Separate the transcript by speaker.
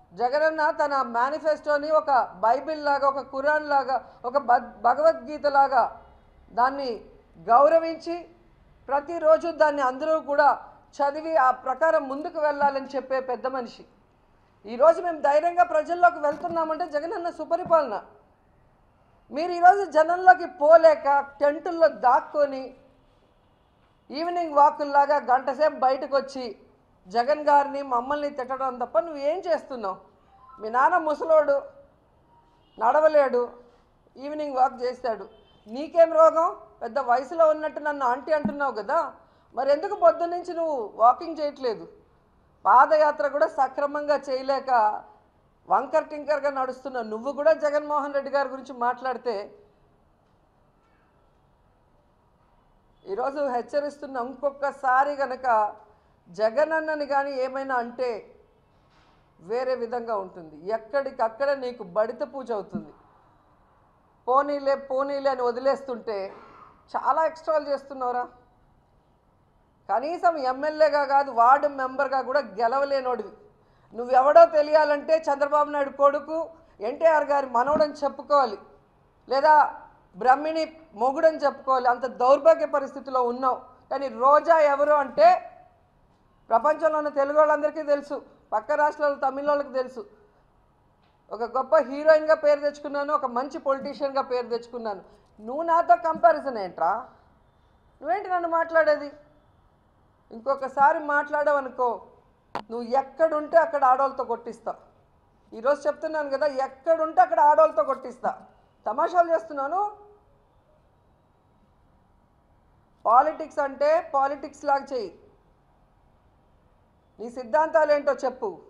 Speaker 1: జగనన్న తన మేనిఫెస్టోని ఒక బైబిల్ లాగా ఒక ఖురాన్ లాగా ఒక భగ్- భగవద్గీత లాగా దాన్ని గౌరవించి ప్రతిరోజు దాన్ని అందరూ కూడా చదివి ఆ ప్రకారం ముందుకు వెళ్ళాలని చెప్పే పెద్ద మనిషి ఈరోజు మేము ధైర్యంగా ప్రజల్లోకి వెళ్తున్నామంటే జగనన్న సుపరిపాలన మీరు ఈరోజు జనంలోకి పోలేక టెంటుల్లో దాక్కొని ఈవినింగ్ వాకుల్లాగా గంట సేపు బయటకు వచ్చి జగన్ గారిని మమ్మల్ని తిట్టడం తప్ప నువ్వేం చేస్తున్నావు మీ నాన్న ముసలోడు నడవలేడు ఈవినింగ్ వాక్ చేస్తాడు నీకేం రోగం పెద్ద వయసులో ఉన్నట్టు నన్ను ఆంటీ అంటున్నావు కదా మరి ఎందుకు పొద్దు నుంచి నువ్వు వాకింగ్ చేయట్లేదు పాదయాత్ర కూడా సక్రమంగా చేయలేక వంకర్ టింకర్గా నడుస్తున్నావు నువ్వు కూడా జగన్మోహన్ రెడ్డి గారి గురించి మాట్లాడితే ఈరోజు హెచ్చరిస్తున్న ఇంకొకసారి గనక జగనన్నని కానీ ఏమైనా అంటే వేరే విధంగా ఉంటుంది ఎక్కడికక్కడ నీకు బడిత పూజ అవుతుంది పోనీలే పోనీలే అని వదిలేస్తుంటే చాలా ఎక్స్ట్రాలు చేస్తున్నావురా కనీసం ఎమ్మెల్యేగా కాదు వార్డు మెంబర్గా కూడా గెలవలేనోడివి నువ్వెవడో తెలియాలంటే చంద్రబాబు నాయుడు కొడుకు ఎన్టీఆర్ గారి మనవడని చెప్పుకోవాలి లేదా బ్రహ్మిణి మొగుడని చెప్పుకోవాలి అంత దౌర్భాగ్య పరిస్థితిలో ఉన్నావు కానీ రోజా ఎవరు అంటే ప్రపంచంలో ఉన్న తెలుగు వాళ్ళందరికీ తెలుసు పక్క రాష్ట్రాల తమిళ వాళ్ళకి తెలుసు ఒక గొప్ప హీరోయిన్గా పేరు తెచ్చుకున్నాను ఒక మంచి పొలిటీషియన్గా పేరు తెచ్చుకున్నాను నువ్వు నాతో కంపారిజన్ ఏంట్రా నువ్వేంటి నన్ను మాట్లాడేది ఇంకొకసారి మాట్లాడావనుకో నువ్వు ఎక్కడుంటే అక్కడ ఆడవాళ్ళతో కొట్టిస్తా ఈరోజు చెప్తున్నాను కదా ఎక్కడుంటే అక్కడ ఆడవాళ్ళతో కొట్టిస్తా తమాషాలు చేస్తున్నాను పాలిటిక్స్ అంటే పాలిటిక్స్ లాగా చెయ్యి నీ సిద్ధాంతాలు ఏంటో చెప్పు